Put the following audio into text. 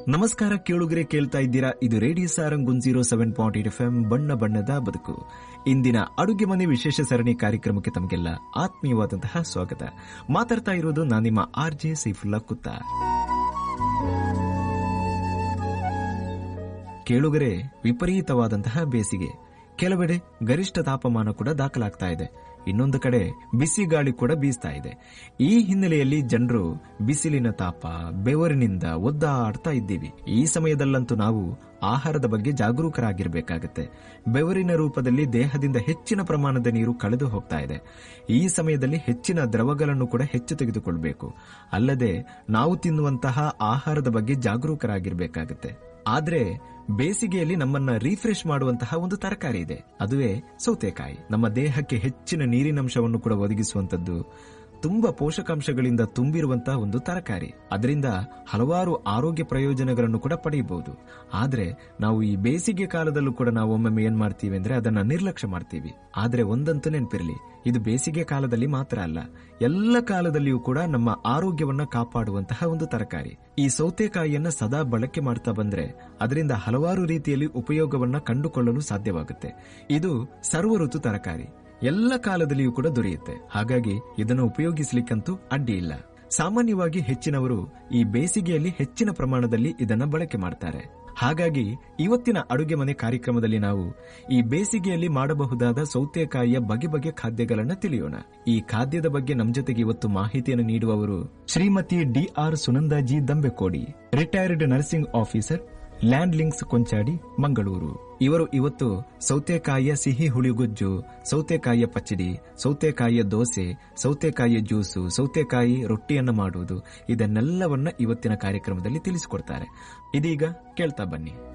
ನಮಸ್ಕಾರ ಕೇಳುಗರೆ ಕೇಳ್ತಾ ಇದ್ದೀರಾ ಇದು radio Sarang one zero seven point eight F M ಬಣ್ಣ ಬಣ್ಣದ ಬದುಕು ಇಂದಿನ ಅಡುಗೆ ಮನೆ ವಿಶೇಷ ಸರಣಿ ಕಾರ್ಯಕ್ರಮಕ್ಕೆ ತಮಗೆಲ್ಲ ಆತ್ಮೀಯವಾದಂತಹ ಸ್ವಾಗತ ಮಾತಾಡ್ತಾ ಇರೋದು ನಾನು ನಿಮ್ಮ ಆರ್ ಜೆ ಸೈಫುಲ್ಲಾ ಕುತ್ತ ಕೇಳುಗರೆ ವಿಪರೀತವಾದಂತಹ ಬೇಸಿಗೆ ಕೆಲವೆಡೆ ಗರಿಷ್ಠ ತಾಪಮಾನ ಕೂಡ ದಾಖಲಾಗ್ತಾ ಇದೆ ಇನ್ನೊಂದು ಕಡೆ ಬಿಸಿ ಗಾಳಿ ಕೂಡ ಬೀಸ್ತಾ ಇದೆ ಈ ಹಿನ್ನೆಲೆಯಲ್ಲಿ ಜನರು ಬಿಸಿಲಿನ ತಾಪ ಬೆವರಿನಿಂದ ಒದ್ದಾಡ್ತಾ ಇದ್ದೀವಿ ಈ ಸಮಯದಲ್ಲಂತೂ ನಾವು ಆಹಾರದ ಬಗ್ಗೆ ಜಾಗರೂಕರಾಗಿರಬೇಕಾಗತ್ತೆ ಬೆವರಿನ ರೂಪದಲ್ಲಿ ದೇಹದಿಂದ ಹೆಚ್ಚಿನ ಪ್ರಮಾಣದ ನೀರು ಕಳೆದು ಹೋಗ್ತಾ ಇದೆ ಈ ಸಮಯದಲ್ಲಿ ಹೆಚ್ಚಿನ ದ್ರವಗಳನ್ನು ಕೂಡ ಹೆಚ್ಚು ತೆಗೆದುಕೊಳ್ಬೇಕು ಅಲ್ಲದೆ ನಾವು ತಿನ್ನುವಂತಹ ಆಹಾರದ ಬಗ್ಗೆ ಜಾಗರೂಕರಾಗಿರ್ಬೇಕಾಗತ್ತೆ ಆದ್ರೆ ಬೇಸಿಗೆಯಲ್ಲಿ ನಮ್ಮನ್ನ ರಿಫ್ರೆಶ್ ಮಾಡುವಂತಹ ಒಂದು ತರಕಾರಿ ಇದೆ ಅದುವೇ ಸೌತೆಕಾಯಿ ನಮ್ಮ ದೇಹಕ್ಕೆ ಹೆಚ್ಚಿನ ನೀರಿನಂಶವನ್ನು ಕೂಡ ಒದಗಿಸುವಂತದ್ದು ತುಂಬಾ ಪೋಷಕಾಂಶಗಳಿಂದ ತುಂಬಿರುವಂತಹ ಒಂದು ತರಕಾರಿ ಅದರಿಂದ ಹಲವಾರು ಆರೋಗ್ಯ ಪ್ರಯೋಜನಗಳನ್ನು ಕೂಡ ಪಡೆಯಬಹುದು ಆದ್ರೆ ನಾವು ಈ ಬೇಸಿಗೆ ಕಾಲದಲ್ಲೂ ಕೂಡ ನಾವು ಒಮ್ಮೊಮ್ಮೆ ಏನ್ ಮಾಡ್ತೀವಿ ಅಂದ್ರೆ ಅದನ್ನ ನಿರ್ಲಕ್ಷ್ಯ ಮಾಡ್ತೀವಿ ಆದ್ರೆ ಒಂದಂತೂ ನೆನಪಿರಲಿ ಇದು ಬೇಸಿಗೆ ಕಾಲದಲ್ಲಿ ಮಾತ್ರ ಅಲ್ಲ ಎಲ್ಲ ಕಾಲದಲ್ಲಿಯೂ ಕೂಡ ನಮ್ಮ ಆರೋಗ್ಯವನ್ನ ಕಾಪಾಡುವಂತಹ ಒಂದು ತರಕಾರಿ ಈ ಸೌತೆಕಾಯಿಯನ್ನ ಸದಾ ಬಳಕೆ ಮಾಡ್ತಾ ಬಂದ್ರೆ ಅದರಿಂದ ಹಲವಾರು ರೀತಿಯಲ್ಲಿ ಉಪಯೋಗವನ್ನ ಕಂಡುಕೊಳ್ಳಲು ಸಾಧ್ಯವಾಗುತ್ತೆ ಇದು ಸರ್ವ ಋತು ತರಕಾರಿ ಎಲ್ಲ ಕಾಲದಲ್ಲಿಯೂ ಕೂಡ ದೊರೆಯುತ್ತೆ ಹಾಗಾಗಿ ಇದನ್ನು ಉಪಯೋಗಿಸಲಿಕ್ಕಂತೂ ಅಡ್ಡಿ ಇಲ್ಲ ಸಾಮಾನ್ಯವಾಗಿ ಹೆಚ್ಚಿನವರು ಈ ಬೇಸಿಗೆಯಲ್ಲಿ ಹೆಚ್ಚಿನ ಪ್ರಮಾಣದಲ್ಲಿ ಇದನ್ನ ಬಳಕೆ ಮಾಡ್ತಾರೆ ಹಾಗಾಗಿ ಇವತ್ತಿನ ಅಡುಗೆ ಮನೆ ಕಾರ್ಯಕ್ರಮದಲ್ಲಿ ನಾವು ಈ ಬೇಸಿಗೆಯಲ್ಲಿ ಮಾಡಬಹುದಾದ ಸೌತೆಕಾಯಿಯ ಬಗೆ ಬಗೆ ಖಾದ್ಯಗಳನ್ನ ತಿಳಿಯೋಣ ಈ ಖಾದ್ಯದ ಬಗ್ಗೆ ನಮ್ಮ ಜೊತೆಗೆ ಇವತ್ತು ಮಾಹಿತಿಯನ್ನು ನೀಡುವವರು ಶ್ರೀಮತಿ ಡಿ ಆರ್ ಸುನಂದಾಜಿ Dambekodi retired nursing officer Land Links Konchadi Mangaluru ಇವರು ಇವತ್ತು ಸೌತೆಕಾಯಿಯ ಸಿಹಿ ಹುಳಿಗುಜ್ಜು ಸೌತೆಕಾಯಿಯ ಪಚ್ಚಡಿ ಸೌತೆಕಾಯಿಯ ದೋಸೆ ಸೌತೆಕಾಯಿಯ ಜ್ಯೂಸು ಸೌತೆಕಾಯಿ ರೊಟ್ಟಿಯನ್ನ ಮಾಡುವುದು ಇದನ್ನೆಲ್ಲವನ್ನ ಇವತ್ತಿನ ಕಾರ್ಯಕ್ರಮದಲ್ಲಿ ತಿಳಿಸಿಕೊಡ್ತಾರೆ ಇದೀಗ ಕೇಳ್ತಾ ಬನ್ನಿ